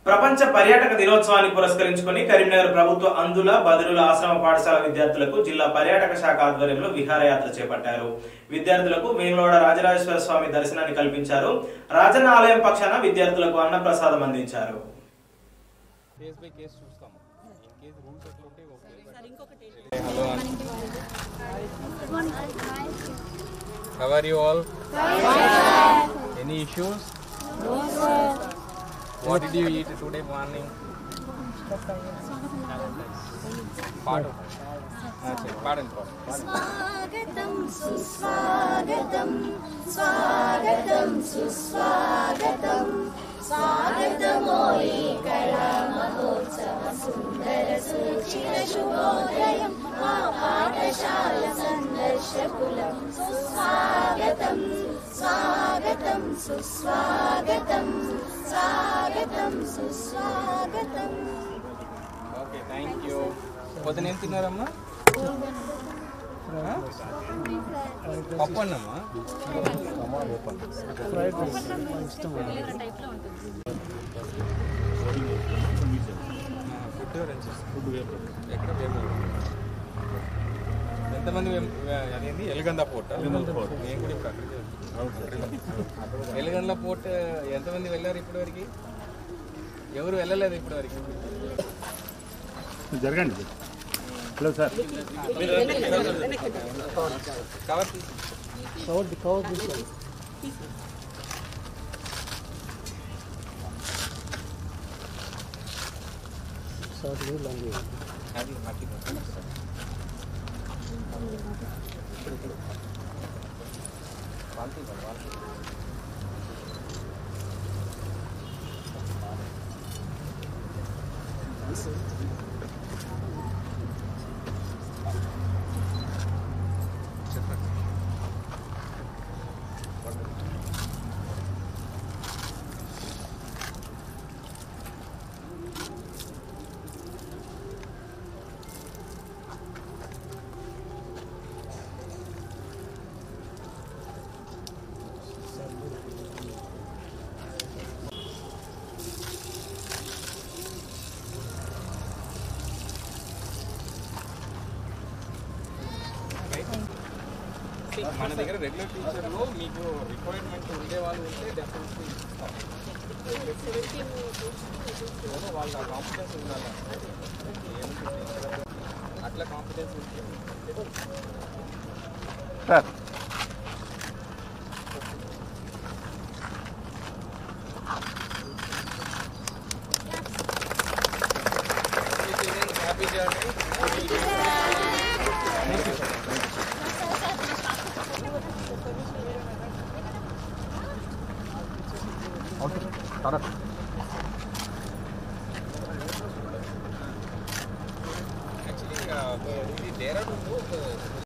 ప్రపంచ పర్యాటక దినోత్సవాన్ని పురస్కరించుకొని కరీంనగర్ ప్రభుత్వ అందుల బదురుల ఆశ్రమ పాఠశాల విద్యార్థులకు జిల్లా పర్యాటక శాఖ ఆధ్వర్యంలో విహారయాత్ర చేపట్టారు విద్యార్థులకు వేములవాడ రాజరాజేశ్వర స్వామి దర్శనాన్ని కల్పించారు రాజన్న ఆలయం పక్షాన విద్యార్థులకు అన్నప్రసాదం అందించారు కేస్ బై కేస్ చూస్తాం ఇన్ కేస్ రూల్స్ ఎట్లుంటే okay hello how are you all any issues what did you eat today morning పాడు పాడండి పాడు స్వాగతం సుస్వాగతం స్వాగతం సుస్వాగతం స్వాగతమోయి కళా మహోత్సవ సుందర సుచిర శుభోదయం మా పాఠశాల సందర్శకులం సుస్వాగతం స్వాగతం సుస్వాగతం స్వాగతం సుస్వాగతం ఓకే థ్యాంక్ యూ పొద్దున ఏం తిన్నారమ్మా ఆ? పప్పు అన్నమ్మా ఫుడ్ ఎక్కడ వేమూరు ఎంతమంది వేమ్- వే- అదేంటి ఎలుగంద పోర్ట్ నేను కూడా ఇప్పుడు అక్కడికి ఎలుగంద పోర్ట్ ఎంతమంది వెళ్ళారు ఇప్పటి వరకు ఎవరు వెళ్ళలేదు ఇప్పటి వరకు జరగండి హలో సార్ కవర్ తీ- అది మట్టి వాల్తీ ఇవ్వండి, వాల్తీ. చెప్పండి మన దగ్గర రెగ్యులర్ టీచర్లో మీకు రిక్వైర్మెంట్ ఉండే వాళ్ళు ఉంటే డెఫినెట్లీ ఇస్తాం ఏమో వాళ్ళ కాంపిటెన్స్ ఉండాలి ఏముంటుంది? అట్లా కాంపిటెన్స్ ఉంటే సార్ హ్యాపీ జర్నీ ఓకే తర్వాత యాక్చువల్లీ ఇది డేరాడూన్లో